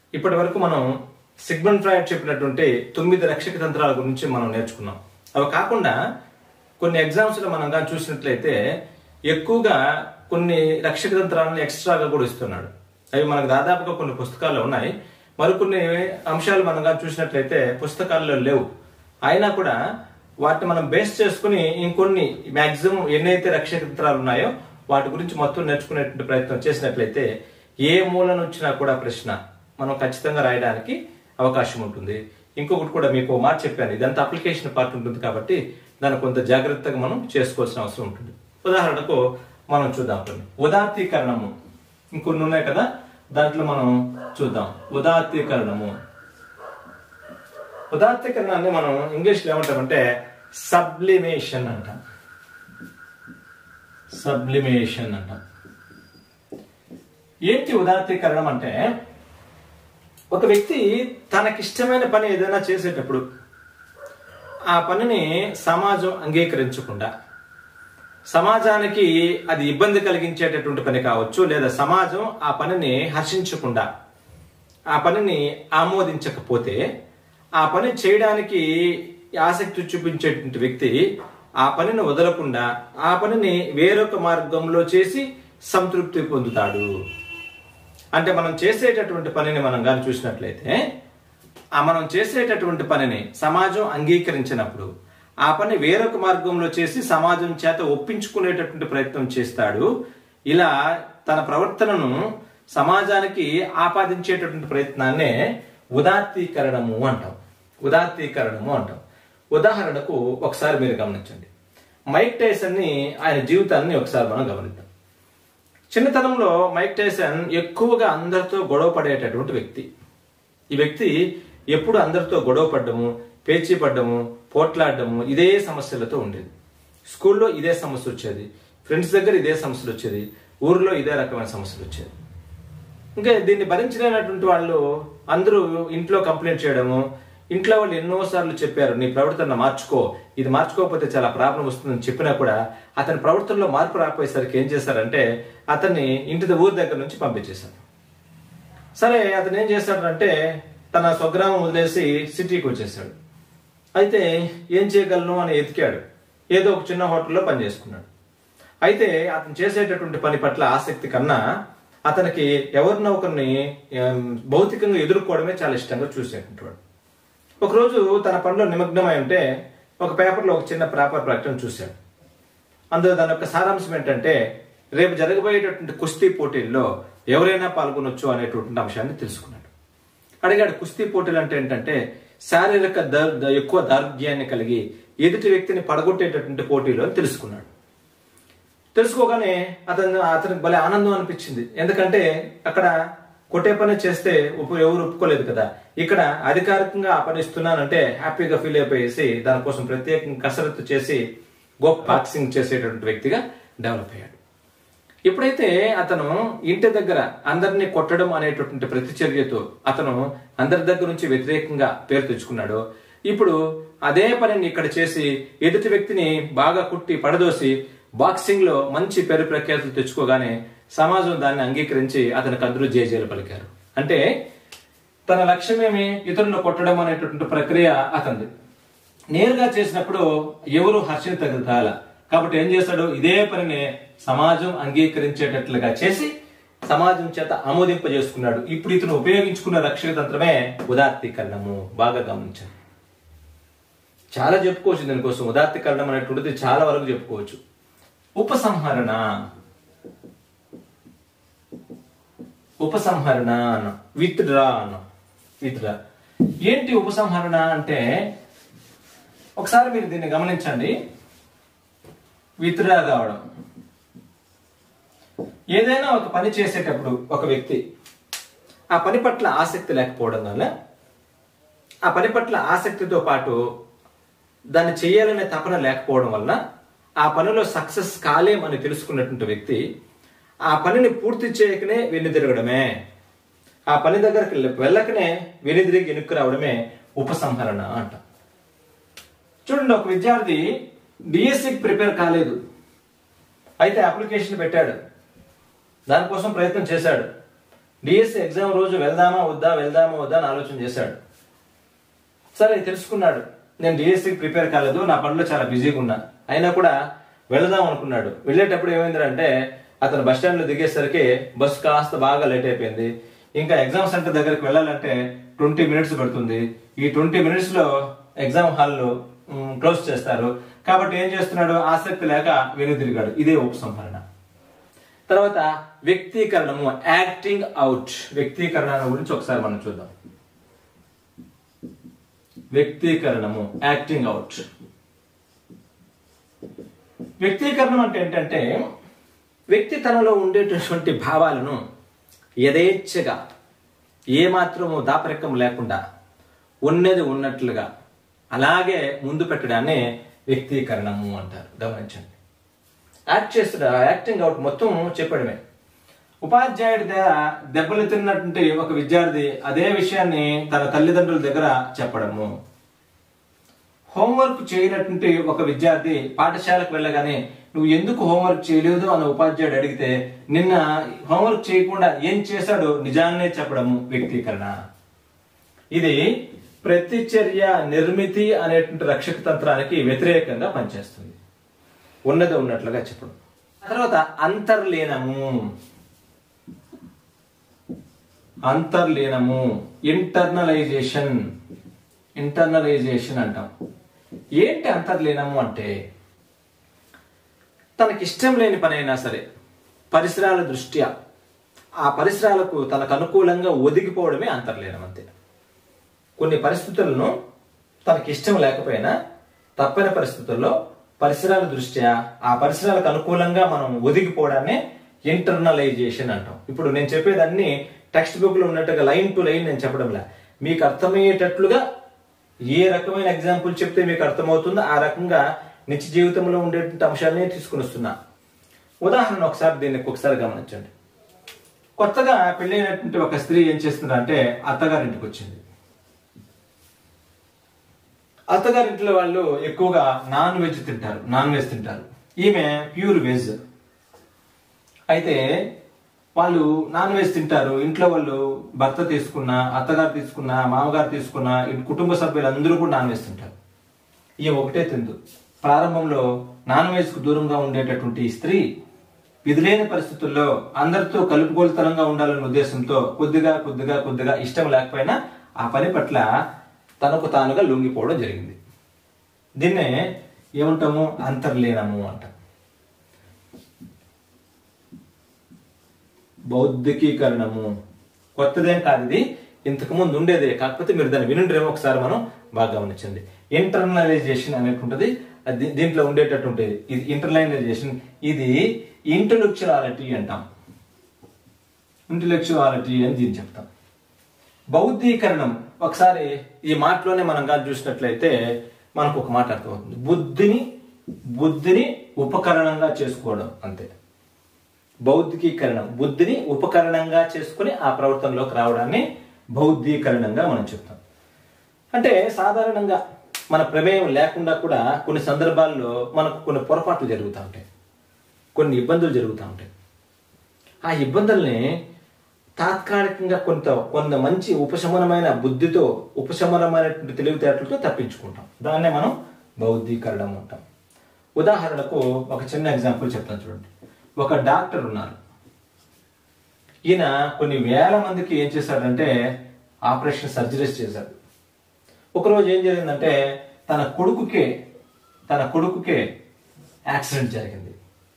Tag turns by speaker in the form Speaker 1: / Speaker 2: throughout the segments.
Speaker 1: ఇప్పటి వరకు మనం సిగ్మండ్ ఫ్రాయిడ్ చెప్పినటువంటి తొమ్మిది రక్షక తంత్రాల గురించి మనం నేర్చుకున్నాం అవి కాకుండా కొన్ని ఎగ్జామ్స్ లో మనం కానీ చూసినట్లయితే ఎక్కువగా కొన్ని రక్షక తంత్రాలను ఎక్స్ట్రాగా కూడా ఇస్తున్నాడు అవి మనకు దాదాపుగా కొన్ని పుస్తకాల్లో ఉన్నాయి మరికొన్ని అంశాలు మనం కానీ చూసినట్లయితే పుస్తకాల్లో లేవు అయినా కూడా వాటిని మనం బేస్ చేసుకుని ఇంకొన్ని మాక్సిమం ఎన్నైతే రక్షక తంత్రాలు ఉన్నాయో వాటి గురించి మొత్తం నేర్చుకునేటువంటి ప్రయత్నం చేసినట్లయితే ఏ మూల వచ్చినా కూడా ప్రశ్న మనం ఖచ్చితంగా రాయడానికి అవకాశం ఉంటుంది ఇంకొకటి కూడా మీకు ఓ మాట చెప్పాను ఇదంతా అప్లికేషన్ పార్ట్ ఉంటుంది కాబట్టి దాన్ని కొంత జాగ్రత్తగా మనం చేసుకోవాల్సిన అవసరం ఉంటుంది ఉదాహరణకు మనం చూద్దాం కొన్ని ఉదాత్తీకరణము ఇంకొన్ని ఉన్నాయి కదా దాంట్లో మనం చూద్దాం ఉదాత్తీకరణము ఉదాత్తీకరణాన్ని మనం ఇంగ్లీష్లో ఏమంటామంటే సబ్లిమేషన్ అంటాం సబ్లిమేషన్ అంటాం ఏంటి ఉదాత్తీకరణం అంటే ఒక వ్యక్తి తనకిష్టమైన పని ఏదైనా చేసేటప్పుడు ఆ పనిని సమాజం అంగీకరించకుండా సమాజానికి అది ఇబ్బంది కలిగించేటటువంటి పని కావచ్చు లేదా సమాజం ఆ పనిని హర్షించకుండా ఆ పనిని ఆమోదించకపోతే ఆ పని చేయడానికి ఆసక్తి చూపించేటువంటి వ్యక్తి ఆ పనిని వదలకుండా ఆ పనిని వేరొక మార్గంలో చేసి సంతృప్తి పొందుతాడు అంటే మనం చేసేటటువంటి పనిని మనం కానీ చూసినట్లయితే ఆ మనం చేసేటటువంటి పనిని సమాజం అంగీకరించినప్పుడు ఆ పని వేరొక మార్గంలో చేసి సమాజం చేత ఒప్పించుకునేటటువంటి ప్రయత్నం చేస్తాడు ఇలా తన ప్రవర్తనను సమాజానికి ఆపాదించేటటువంటి ప్రయత్నాన్నే ఉదాత్తీకరణము అంటాం ఉదాత్తీకరణము అంటాం ఉదాహరణకు ఒకసారి మీరు గమనించండి మైక్ టైసన్ ని ఆయన జీవితాన్ని ఒకసారి మనం గమనిద్దాం చిన్నతనంలో మైక్ టైసన్ ఎక్కువగా అందరితో గొడవ పడేటటువంటి వ్యక్తి ఈ వ్యక్తి ఎప్పుడు అందరితో గొడవ పడ్డము పేచీ పడ్డము పోట్లాడడము ఇదే సమస్యలతో ఉండేది స్కూల్లో ఇదే సమస్య వచ్చేది ఫ్రెండ్స్ దగ్గర ఇదే సమస్యలు వచ్చేది ఊర్లో ఇదే రకమైన సమస్యలు వచ్చేది ఇంకా దీన్ని భరించలేనటువంటి వాళ్ళు అందరూ ఇంట్లో కంప్లైంట్ చేయడము ఇంట్లో వాళ్ళు ఎన్నోసార్లు చెప్పారు నీ ప్రవర్తన మార్చుకో ఇది మార్చుకోకపోతే చాలా ప్రాబ్లం వస్తుందని చెప్పినా కూడా అతని ప్రవర్తనలో మార్పు రాకపోయేసరికి ఏం చేశారంటే అతన్ని ఇంటి ద- ఊరి దగ్గర నుంచి పంపించేశారు సరే అతను ఏం చేశాడంటే తన స్వగ్రామం వదిలేసి సిటీకి వచ్చేసాడు అయితే ఏం చేయగలను అని ఎతికాడు ఏదో ఒక చిన్న హోటల్లో పని చేసుకున్నాడు అయితే అతను చేసేటటువంటి పని పట్ల ఆసక్తి కన్నా అతనికి ఎవరినో ఒకరిని ఏం, భౌతికంగా ఎదుర్కోవడమే చాలా ఇష్టంగా చూసేటువంటి వాడు ఒకరోజు తన పనిలో నిమగ్నమై ఉంటే ఒక పేపర్లో ఒక చిన్న పేపర్ ప్రకటన చూశాడు అందులో దాని యొక్క సారాంశం ఏంటంటే రేపు జరగబోయేటటువంటి కుస్తీ పోటీల్లో ఎవరైనా పాల్గొనొచ్చు అనేటువంటి అంశాన్ని తెలుసుకున్నాడు అడిగాడు కుస్తీ పోటీలు అంటే ఏంటంటే శారీరక ద- ద- ఎక్కువ దారుఢ్యాన్ని కలిగి ఎదుటి వ్యక్తిని పడగొట్టేటటువంటి పోటీలు అని తెలుసుకున్నాడు తెలుసుకోగానే అతను అతనికి భలే ఆనందం అనిపించింది ఎందుకంటే అక్కడ కొట్టే పని చేస్తే ఉప్పు ఎవరు ఒప్పుకోలేదు కదా ఇక్కడ అధికారికంగా ఆ పని ఇస్తున్నానంటే హ్యాపీగా ఫీల్ అయిపోయేసి దానికోసం ప్రత్యేకంగా కసరత్తు చేసి గొప్ప బాక్సింగ్ చేసేటటువంటి వ్యక్తిగా డెవలప్ అయ్యాడు ఎప్పుడైతే అతను ఇంటి దగ్గర అందరినీ కొట్టడం అనేటటువంటి ప్రతిచర్యతో అతను అందరి దగ్గర నుంచి వ్యతిరేకంగా పేరు తెచ్చుకున్నాడో ఇప్పుడు అదే పనిని ఇక్కడ చేసి ఎదుటి వ్యక్తిని బాగా కుట్టి పడదోసి బాక్సింగ్ లో మంచి పేరు ప్రఖ్యాతులు తెచ్చుకోగానే సమాజం దాన్ని అంగీకరించి అతనికి అందరూ జేజేలు పలికారు అంటే తన లక్ష్యమేమి ఇతరులను కొట్టడం అనేటటువంటి ప్రక్రియ అతనిది నేరుగా చేసినప్పుడు ఎవరు హర్షణ తగ్గుతాల కాబట్టి ఏం చేస్తాడు ఇదే పనిని సమాజం అంగీకరించేటట్లుగా చేసి సమాజం చేత ఆమోదింపజేసుకున్నాడు ఇప్పుడు ఇతను ఉపయోగించుకున్న రక్షక తంత్రమే ఉదాత్తీకరణము బాగా గమనించాలి చాలా చెప్పుకోవచ్చు దీనికోసం ఉదాత్తీకరణం అనేటువంటిది చాలా వరకు చెప్పుకోవచ్చు ఉపసంహరణ ఉపసంహరణ అన్న విత్డ్రా అన్న విత్డ్రా ఏంటి ఉపసంహరణ అంటే ఒకసారి మీరు దీన్ని గమనించండి విత్డ్రా కావడం ఏదైనా ఒక పని చేసేటప్పుడు ఒక వ్యక్తి ఆ పని పట్ల ఆసక్తి లేకపోవడం వల్ల ఆ పని పట్ల ఆసక్తితో పాటు దాన్ని చేయాలనే తపన లేకపోవడం వలన ఆ పనిలో సక్సెస్ కాలేం అని తెలుసుకున్నటువంటి వ్యక్తి ఆ పనిని పూర్తి చేయకనే వెన్నుదిరగడమే ఆ పని దగ్గరికి వెళ్ళకనే వెనుదిరిగి వెనుక్కు రావడమే ఉపసంహరణ అంట చూడండి ఒక విద్యార్థి డిఎస్సికి ప్రిపేర్ కాలేదు అయితే అప్లికేషన్ పెట్టాడు దానికోసం ప్రయత్నం చేశాడు డిఎస్సి ఎగ్జామ్ రోజు వెళ్దామా వద్దా వెళ్దామా వద్దా అని ఆలోచన చేశాడు సరే తెలుసుకున్నాడు నేను డిఎస్సికి ప్రిపేర్ కాలేదు నా పనిలో చాలా బిజీగా ఉన్నా అయినా కూడా వెళదాం అనుకున్నాడు వెళ్ళేటప్పుడు ఏమైందంటే అతను బస్ స్టాండ్ లో దిగేసరికి బస్సు కాస్త బాగా లేట్ అయిపోయింది ఇంకా ఎగ్జామ్ సెంటర్ దగ్గరికి వెళ్ళాలంటే ట్వంటీ మినిట్స్ పడుతుంది ఈ ట్వంటీ మినిట్స్ లో ఎగ్జామ్ హాల్ క్లోజ్ చేస్తారు కాబట్టి ఏం చేస్తున్నాడు ఆసక్తి లేక వెనుదిరిగాడు ఇదే ఉపసంహరణ తర్వాత వ్యక్తీకరణము యాక్టింగ్ అవుట్ వ్యక్తీకరణ గురించి ఒకసారి మనం చూద్దాం వ్యక్తీకరణము యాక్టింగ్ అవుట్ వ్యక్తీకరణం అంటే ఏంటంటే వ్యక్తి తనలో ఉండేటటువంటి భావాలను యథేచ్ఛగా ఏమాత్రము దాపరికం లేకుండా ఉన్నది ఉన్నట్లుగా అలాగే ముందు పెట్టడాన్ని వ్యక్తీకరణము అంటారు గమనించండి యాక్ట్ చేస్తున్న యాక్టింగ్ అవుట్ మొత్తం చెప్పడమే ఉపాధ్యాయుడి దగ్గర దెబ్బలు తిన్నటువంటి ఒక విద్యార్థి అదే విషయాన్ని తన తల్లిదండ్రుల దగ్గర చెప్పడము హోంవర్క్ చేయనటువంటి ఒక విద్యార్థి పాఠశాలకు వెళ్ళగానే నువ్వు ఎందుకు హోంవర్క్ చేయలేదు అని ఉపాధ్యాయుడు అడిగితే నిన్న హోంవర్క్ చేయకుండా ఏం చేశాడో నిజాన్నే చెప్పడము వ్యక్తీకరణ ఇది ప్రతిచర్య నిర్మితి అనేటువంటి రక్షక తంత్రానికి వ్యతిరేకంగా పనిచేస్తుంది ఉన్నది ఉన్నట్లుగా చెప్పడం తర్వాత అంతర్లీనము అంతర్లీనము ఇంటర్నలైజేషన్ ఇంటర్నలైజేషన్ అంటాం ఏంటి అంతర్లీనము అంటే తనకి ఇష్టం లేని పని అయినా సరే పరిసరాల దృష్ట్యా ఆ పరిసరాలకు తనకు అనుకూలంగా ఒదిగిపోవడమే అంతర్లీనం అంతే కొన్ని పరిస్థితులను తనకి ఇష్టం లేకపోయినా తప్పని పరిస్థితుల్లో పరిసరాల దృష్ట్యా ఆ పరిసరాలకు అనుకూలంగా మనం ఒదిగిపోవడాన్ని ఇంటర్నలైజేషన్ అంటాం ఇప్పుడు నేను చెప్పేదాన్ని టెక్స్ట్ బుక్ లో ఉన్నట్టుగా లైన్ టు లైన్ నేను చెప్పడంలా మీకు అర్థమయ్యేటట్లుగా ఏ రకమైన ఎగ్జాంపుల్ చెప్తే మీకు అర్థమవుతుందో ఆ రకంగా నిత్య జీవితంలో ఉండేటువంటి అంశాలనే తీసుకుని వస్తున్నా ఉదాహరణ ఒకసారి దీన్ని ఒకసారి గమనించండి కొత్తగా పెళ్ళైనటువంటి ఒక స్త్రీ ఏం చేస్తుందంటే అత్తగారింటికి వచ్చింది అత్తగారింట్లో వాళ్ళు ఎక్కువగా నాన్ వెజ్ తింటారు నాన్ వెజ్ తింటారు ఈమె ప్యూర్ వెజ్ అయితే వాళ్ళు నాన్ వెజ్ తింటారు ఇంట్లో వాళ్ళు భర్త తీసుకున్న అత్తగారు తీసుకున్న మామగారు తీసుకున్న ఈ కుటుంబ సభ్యులు అందరూ కూడా నాన్ వెజ్ తింటారు ఈ ఒకటే తిందు ప్రారంభంలో నాన్ వెజ్ కు దూరంగా ఉండేటటువంటి ఈ స్త్రీ విధులేని పరిస్థితుల్లో అందరితో కలుపుకోలుతనంగా ఉండాలనే ఉద్దేశంతో కొద్దిగా కొద్దిగా కొద్దిగా ఇష్టం లేకపోయినా ఆ పని పట్ల తనకు తానుగా లొంగిపోవడం జరిగింది దీన్నే ఏమంటాము అంతర్లీనము అంటాం బౌద్ధికీకరణము కొత్తదేం కాదు ఇది ఇంతకు ముందు ఉండేదే కాకపోతే మీరు దాన్ని వినుండ్రేమో ఒకసారి మనం బాగా గమనించండి ఇంటర్నలైజేషన్ అనేటువంటిది అది దీంట్లో ఉండేటటువంటిది ఇది ఇంటర్నలైజేషన్ ఇది ఇంటలెక్చువాలిటీ అంటాం ఇంటలెక్చువాలిటీ అని దీన్ని చెప్తాం బౌద్ధీకరణం ఒకసారి ఈ మాటలోనే మనం కానీ చూసినట్లయితే మనకు ఒక మాట అర్థమవుతుంది బుద్ధిని బుద్ధిని ఉపకరణంగా చేసుకోవడం అంతే బౌద్ధికీకరణం బుద్ధిని ఉపకరణంగా చేసుకుని ఆ ప్రవర్తనలోకి రావడాన్ని బౌద్ధీకరణంగా మనం చెప్తాం అంటే సాధారణంగా మన ప్రమేయం లేకుండా కూడా కొన్ని సందర్భాల్లో మనకు కొన్ని పొరపాట్లు జరుగుతూ ఉంటాయి కొన్ని ఇబ్బందులు జరుగుతూ ఉంటాయి ఆ ఇబ్బందుల్ని తాత్కాలికంగా కొంత కొంత మంచి ఉపశమనమైన బుద్ధితో ఉపశమనమైనటువంటి తెలివితేటలతో తప్పించుకుంటాం దాన్నే మనం బౌద్ధీకరణం అంటాం ఉదాహరణకు ఒక చిన్న ఎగ్జాంపుల్ చెప్తాను చూడండి ఒక డాక్టర్ ఉన్నారు ఈయన కొన్ని వేల మందికి ఏం చేశాడంటే ఆపరేషన్ సర్జరీస్ చేశాడు ఒకరోజు ఏం జరిగిందంటే తన కొడుకుకే తన కొడుకుకే యాక్సిడెంట్ జరిగింది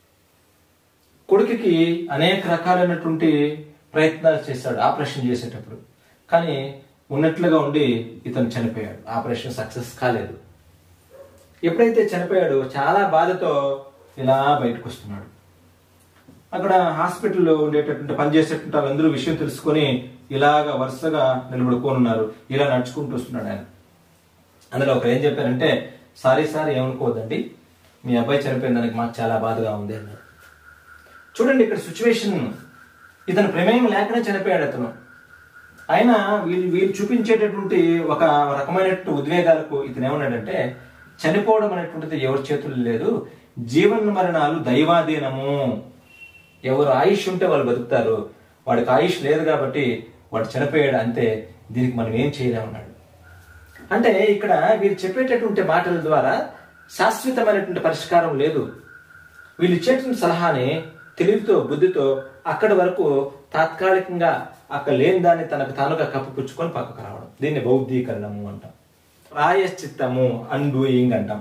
Speaker 1: కొడుకుకి అనేక రకాలైనటువంటి ప్రయత్నాలు చేశాడు ఆపరేషన్ చేసేటప్పుడు కానీ ఉన్నట్లుగా ఉండి ఇతను చనిపోయాడు ఆపరేషన్ సక్సెస్ కాలేదు ఎప్పుడైతే చనిపోయాడో చాలా బాధతో ఇలా బయటకు వస్తున్నాడు అక్కడ హాస్పిటల్లో ఉండేటటువంటి పనిచేసేటువంటి వాళ్ళందరూ విషయం తెలుసుకొని ఇలాగ వరుసగా నిలబడుకొని ఉన్నారు ఇలా నడుచుకుంటూ వస్తున్నాడు ఆయన అందులో ఒకరు ఏం చెప్పారంటే సారీ సార్ ఏమనుకోవద్దండి మీ అబ్బాయి చనిపోయిన దానికి మాకు చాలా బాధగా ఉంది అన్నారు చూడండి ఇక్కడ సిచ్యువేషన్ ఇతను ప్రమేయం లేకనే చనిపోయాడు అతను అయినా వీళ్ళు వీళ్ళు చూపించేటటువంటి ఒక రకమైనటువంటి ఉద్వేగాలకు ఇతను ఏమన్నాడంటే చనిపోవడం అనేటువంటిది ఎవరి చేతుల్లో లేదు జీవన మరణాలు దైవాధీనము ఎవరు ఆయుష్ ఉంటే వాళ్ళు బతుకుతారు వాడికి ఆయుష్ లేదు కాబట్టి వాడు చనిపోయాడు అంతే దీనికి మనం ఏం చేయలేమన్నాడు అంటే ఇక్కడ వీరు చెప్పేటటువంటి మాటల ద్వారా శాశ్వతమైనటువంటి పరిష్కారం లేదు వీళ్ళు ఇచ్చేటువంటి సలహాని తెలివితో బుద్ధితో అక్కడి వరకు తాత్కాలికంగా అక్కడ లేని దాన్ని తనకు తానుగా కప్పిపుచ్చుకొని పక్కకు రావడం దీన్ని బౌద్ధీకరణము అంటాం ప్రాయశ్చిత్తము అన్డూయింగ్ అంటాం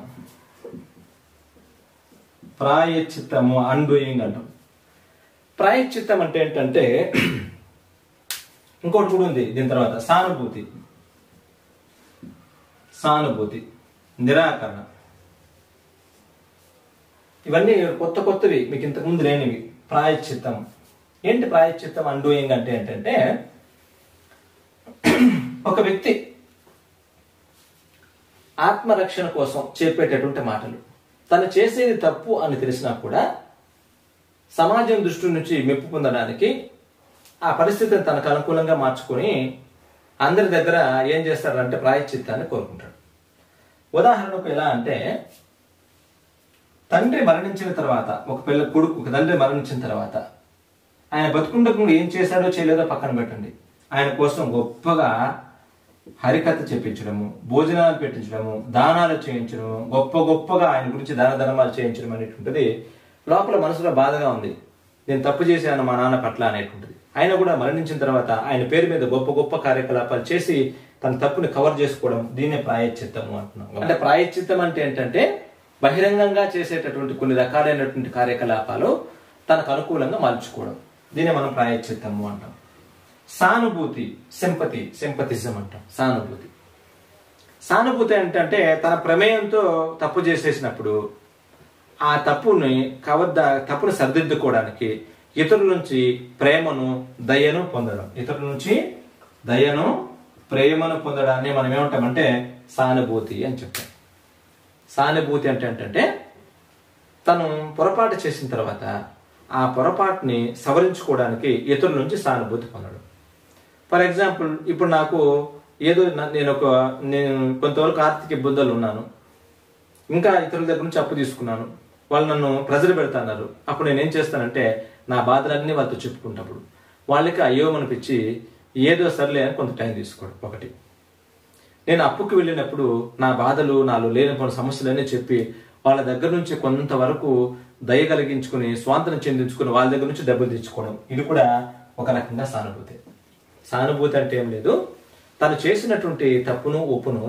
Speaker 1: ప్రాయశ్చిత్తము అన్డూయింగ్ అంటాం ప్రాయశ్చిత్తం అంటే ఏంటంటే ఇంకోటి కూడా ఉంది దీని తర్వాత సానుభూతి సానుభూతి నిరాకరణ ఇవన్నీ కొత్త కొత్తవి మీకు ఇంతకుముందు లేనివి ప్రాయశ్చిత్తం ఏంటి ప్రాయశ్చిత్తం అన్డూయింగ్ అంటే ఏంటంటే ఒక వ్యక్తి ఆత్మరక్షణ కోసం చెప్పేటటువంటి మాటలు తను చేసేది తప్పు అని తెలిసినా కూడా సమాజం దృష్టి నుంచి మెప్పు పొందడానికి ఆ పరిస్థితిని తనకు అనుకూలంగా మార్చుకొని అందరి దగ్గర ఏం చేస్తారంటే ప్రాయశ్చిత్తాన్ని కోరుకుంటాడు ఉదాహరణకు ఎలా అంటే తండ్రి మరణించిన తర్వాత ఒక పిల్ల కొడుకు ఒక తండ్రి మరణించిన తర్వాత ఆయన బతుకుండకుండా ఏం చేశాడో చేయలేదో పక్కన పెట్టండి ఆయన కోసం గొప్పగా హరికథ చెప్పించడము భోజనాలు పెట్టించడము దానాలు చేయించడము గొప్ప గొప్పగా ఆయన గురించి దాన ధర్మాలు చేయించడం అనేటువంటిది లోపల మనసులో బాధగా ఉంది నేను తప్పు చేశాను మా నాన్న పట్ల అనేటువంటిది ఆయన కూడా మరణించిన తర్వాత ఆయన పేరు మీద గొప్ప గొప్ప కార్యకలాపాలు చేసి తన తప్పుని కవర్ చేసుకోవడం దీన్నే ప్రాయశ్చిత్తము అంటున్నాం అంటే ప్రాయశ్చిత్తం అంటే ఏంటంటే బహిరంగంగా చేసేటటువంటి కొన్ని రకాలైనటువంటి కార్యకలాపాలు తనకు అనుకూలంగా మలుచుకోవడం దీన్ని మనం ప్రాయశ్చిత్తము అంటాం సానుభూతి సింపతి సింపతిజం అంటాం సానుభూతి సానుభూతి ఏంటంటే తన ప్రమేయంతో తప్పు చేసేసినప్పుడు ఆ తప్పుని కవర్ తప్పుని సరిదిద్దుకోవడానికి ఇతరుల నుంచి ప్రేమను దయను పొందడం ఇతరుల నుంచి దయను ప్రేమను పొందడాన్ని మనం ఏమంటామంటే సానుభూతి అని చెప్తాం సానుభూతి అంటే ఏంటంటే తను పొరపాటు చేసిన తర్వాత ఆ పొరపాటుని సవరించుకోవడానికి ఇతరుల నుంచి సానుభూతి పొందడం ఫర్ ఎగ్జాంపుల్ ఇప్పుడు నాకు ఏదో నా- నేను ఒక నేను కొంతవరకు ఆర్థిక ఇబ్బందులు ఉన్నాను ఇంకా ఇతరుల దగ్గర నుంచి అప్పు తీసుకున్నాను వాళ్ళు నన్ను ప్రజలు పెడతాన్నారు అప్పుడు నేను ఏం చేస్తానంటే నా బాధలన్నీ వాళ్ళతో చెప్పుకుంటప్పుడు వాళ్ళకి అయ్యో అనిపించి ఏదో సర్లే అని కొంత టైం తీసుకోవడం ఒకటి నేను అప్పుకి వెళ్ళినప్పుడు నా బాధలు నాలో లేనిపోయిన సమస్యలన్నీ చెప్పి వాళ్ళ దగ్గర నుంచి కొంతవరకు దయ కలిగించుకుని స్వాంతనం చెందించుకుని వాళ్ళ దగ్గర నుంచి డబ్బులు తెచ్చుకోవడం ఇది కూడా ఒక రకంగా సానుభూతి సానుభూతి అంటే ఏం లేదు తను చేసినటువంటి తప్పును ఒప్పును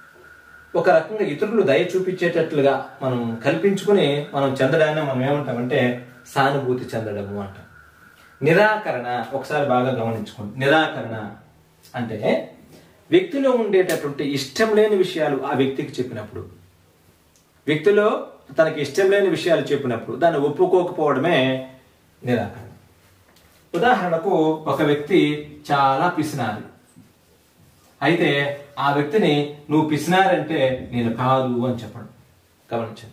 Speaker 1: ఒక రకంగా ఇతరులు దయ చూపించేటట్లుగా మనం కల్పించుకుని మనం చెందడాన్ని మనం ఏమంటామంటే సానుభూతి చెందడము అంటాం నిరాకరణ ఒకసారి బాగా గమనించుకోండి నిరాకరణ అంటే వ్యక్తిలో ఉండేటటువంటి ఇష్టం లేని విషయాలు ఆ వ్యక్తికి చెప్పినప్పుడు వ్యక్తిలో తనకి ఇష్టం లేని విషయాలు చెప్పినప్పుడు దాన్ని ఒప్పుకోకపోవడమే నిరాకరణ ఉదాహరణకు ఒక వ్యక్తి చాలా పిసినారి అయితే ఆ వ్యక్తిని నువ్వు పిసినారంటే నేను కాదు అని చెప్పడం గమనించండి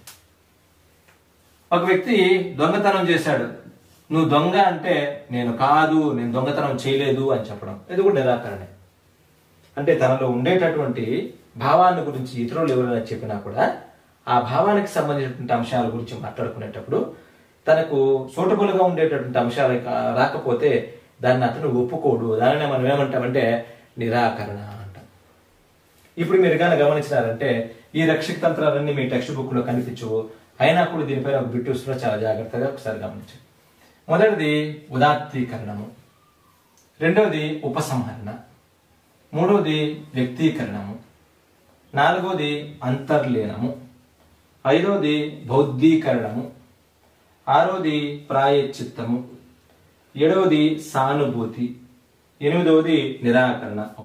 Speaker 1: ఒక వ్యక్తి దొంగతనం చేశాడు నువ్వు దొంగ అంటే నేను కాదు నేను దొంగతనం చేయలేదు అని చెప్పడం ఇది కూడా నిరాకరణే అంటే తనలో ఉండేటటువంటి భావాన్ని గురించి ఇతరులు ఎవరైనా చెప్పినా కూడా ఆ భావానికి సంబంధించినటువంటి అంశాల గురించి మాట్లాడుకునేటప్పుడు తనకు సూటబుల్ గా ఉండేటటువంటి అంశాలు కా- రాకపోతే దాన్ని అతను ఒప్పుకోడు దానినే మనం ఏమంటామంటే నిరాకరణ అంటాం ఇప్పుడు మీరు కానీ గమనించినారంటే ఈ రక్షక తంత్రాలన్నీ మీ టెక్స్ట్ బుక్ లో కనిపించవు అయినా కూడా దీనిపైన ఒక బిట్ లో చాలా జాగ్రత్తగా ఒకసారి గమనించండి మొదటిది ఉదాత్తీకరణము రెండవది ఉపసంహరణ మూడవది వ్యక్తీకరణము నాలుగవది అంతర్లీనము ఐదవది బౌద్ధీకరణము ఆరవది ప్రాయశ్చిత్తము ఏడవది సానుభూతి ఎనిమిదవది నిరాకరణ